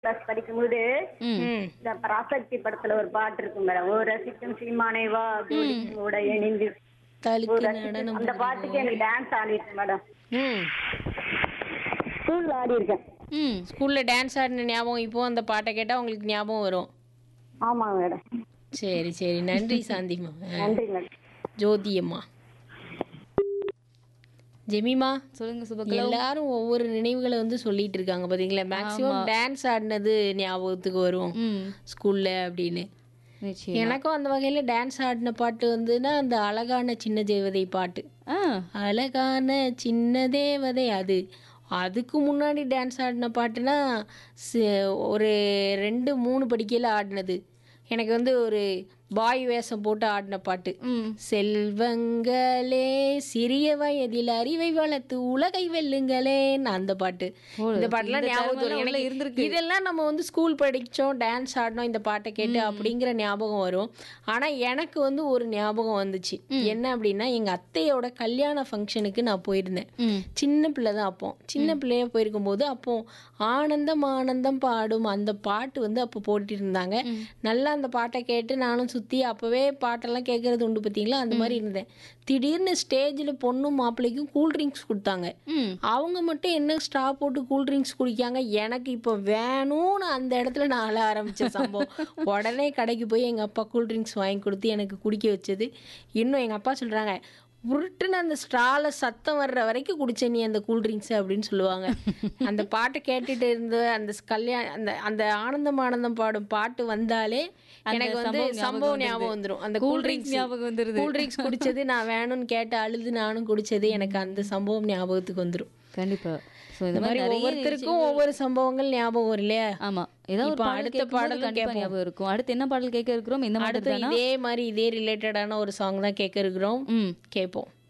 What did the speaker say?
Class படிக்கும்போது ம் இந்த பராசக்தி படத்துல ஒரு பாட்டு இருக்கும் மேடம் ஓ ரசிக்கும் சீமானே வா ஜோடிகளோட இணைந்து ஓ தலுக்கு ரசிக்கும் நடனம் அந்த பாட்டுக்கு எனக்கு டான்ஸ் ஆடிருக்கேன் மேடம் ம் ஸ்கூல்ல ஆடி இருக்கேன் ம் ஸ்கூல்ல டான்ஸ் ஆடின ஞாபகம் இப்போ அந்த பாட்டை கேட்டா உங்களுக்கு ஞாபகம் வரும் ஆமா மேடம் சரி சரி நன்றி சாந்திமா ஆ, நன்றி மேடம் ஜோதி அம்மா ஜெமிமா சொல்லுங்க சுபகலா எல்லாரும் ஒவ்வொரு நினைவுகளை வந்து சொல்லிட்டு இருக்காங்க பாத்தீங்களா மேக்ஸிமம் டான்ஸ் ஆடினது ஞாபகத்துக்கு வரும் ம் ஸ்கூல்ல அப்படின்னு நிச்சயம் எனக்கும் அந்த வகையில டான்ஸ் ஆடின பாட்டு வந்துன்னா அந்த அழகான சின்ன தேவதை பாட்டு ஆ அழகான சின்ன தேவதை அது அதுக்கு முன்னாடி டான்ஸ் ஆடின பாட்டுனா சி- ஒரு ரெண்டு மூணு படிக்கையில் ஆடினது எனக்கு வந்து ஒரு பாய் வேஷம் போட்டு ஆடின பாட்டு ம் செல்வங்களே சிறிய வயதில் அறிவை வளர்த்து உலகை வெல்லுங்களேன்னு அந்த பாட்டு ஓ, இந்த பாட்டுலாம் இந்த ஞாபகம் தரமெல்லாம் வரும் உள்ள எனக்கு இருந்திருக்கு. இதெல்லாம் நம்ம வந்து ஸ்கூல் படிச்சோம் டான்ஸ் ஆடினோம் இந்த பாட்டை கேட்டு அப்படிங்கிற ஞாபகம் வரும் ஆனா எனக்கு வந்து ஒரு ஞாபகம் வந்துச்சு என்ன அப்படின்னா எங்க அத்தையோட கல்யாண ஃபங்க்ஷனுக்கு நான் போயிருந்தேன் ம் சின்ன பிள்ளை தான் அப்போ சின்ன பிள்ளையா போயிருக்கும்போது அப்போ ஆனந்தம் ஆனந்தம் பாடும் அந்த பாட்டு வந்து அப்போ போட்டுட்டு இருந்தாங்க நல்லா அந்த பாட்டை கேட்டு நானும் சுற்றி அப்போவே பாட்டெல்லாம் கேட்கறது உண்டு பார்த்தீங்களா அந்த மாதிரி இருந்தேன் திடீர்னு ஸ்டேஜில் பொண்ணும் மாப்பிள்ளைக்கும் கூல் ட்ரிங்க்ஸ் கொடுத்தாங்க ம் அவங்க மட்டும் என்ன ஸ்ட்ரா போட்டு கூல் ட்ரிங்க்ஸ் குடிக்காங்க எனக்கு இப்போ வேணும்னு அந்த இடத்துல நான் அழ ஆரம்பிச்ச சம்பவம் உடனே கடைக்கு போய் எங்கள் அப்பா கூல் ட்ரிங்க்ஸ் வாங்கி கொடுத்து எனக்கு குடிக்க வச்சது இன்னும் எங்கள் அப்பா சொல்கிறாங்க உருட்டுன்னு அந்த ஸ்ட்ரால சத்தம் வர்ற வரைக்கும் குடிச்ச நீ அந்த கூல் ட்ரிங்க்ஸ் அப்படின்னு சொல்லுவாங்க அந்த பாட்டை கேட்டுட்டு இருந்த அந்த கல்யாணம் அந்த அந்த ஆனந்தம் ஆனந்தம் பாடும் பாட்டு வந்தாலே அந்த எனக்கு வந்து சம்பவம் ஞாபகம் சம்பவம் வந்துருது. ஞாபகம் வந்துடும் அந்த Cool கூல் drinks ட்ரிங்க்ஸ் ஞாபகம் வந்துருது. கூல் ட்ரிங்க்ஸ் குடிச்சது நான் வேணும்னு கேட்டு அழுது நானும் குடிச்சது எனக்கு அந்த சம்பவம் ஞாபகத்துக்கு வந்துடும் கண்டிப்பா ஸோ இந்த இந்த மாதிரி மாதிரி நிறைய ஒவ்வொருத்தருக்கும் ஒவ்வொரு சம்பவங்கள் ஞாபகம் வரும் இல்லையா ஆமா ஏதாவது ஒரு இப்ப பாடல் அடுத்த கேட்கும்போது பாடலும் கண்டிப்பா கேட்போம். ஞாபகம் இருக்கும் அடுத்து என்ன பாடல் கேட்க இருக்கிறோம் இந்த மாதிரி அடுத்து தானா இதே மாதிரி இதே ரிலேட்டடான ஒரு சாங் தான் கேட்க இருக்கிறோம் ம் கேட்போம்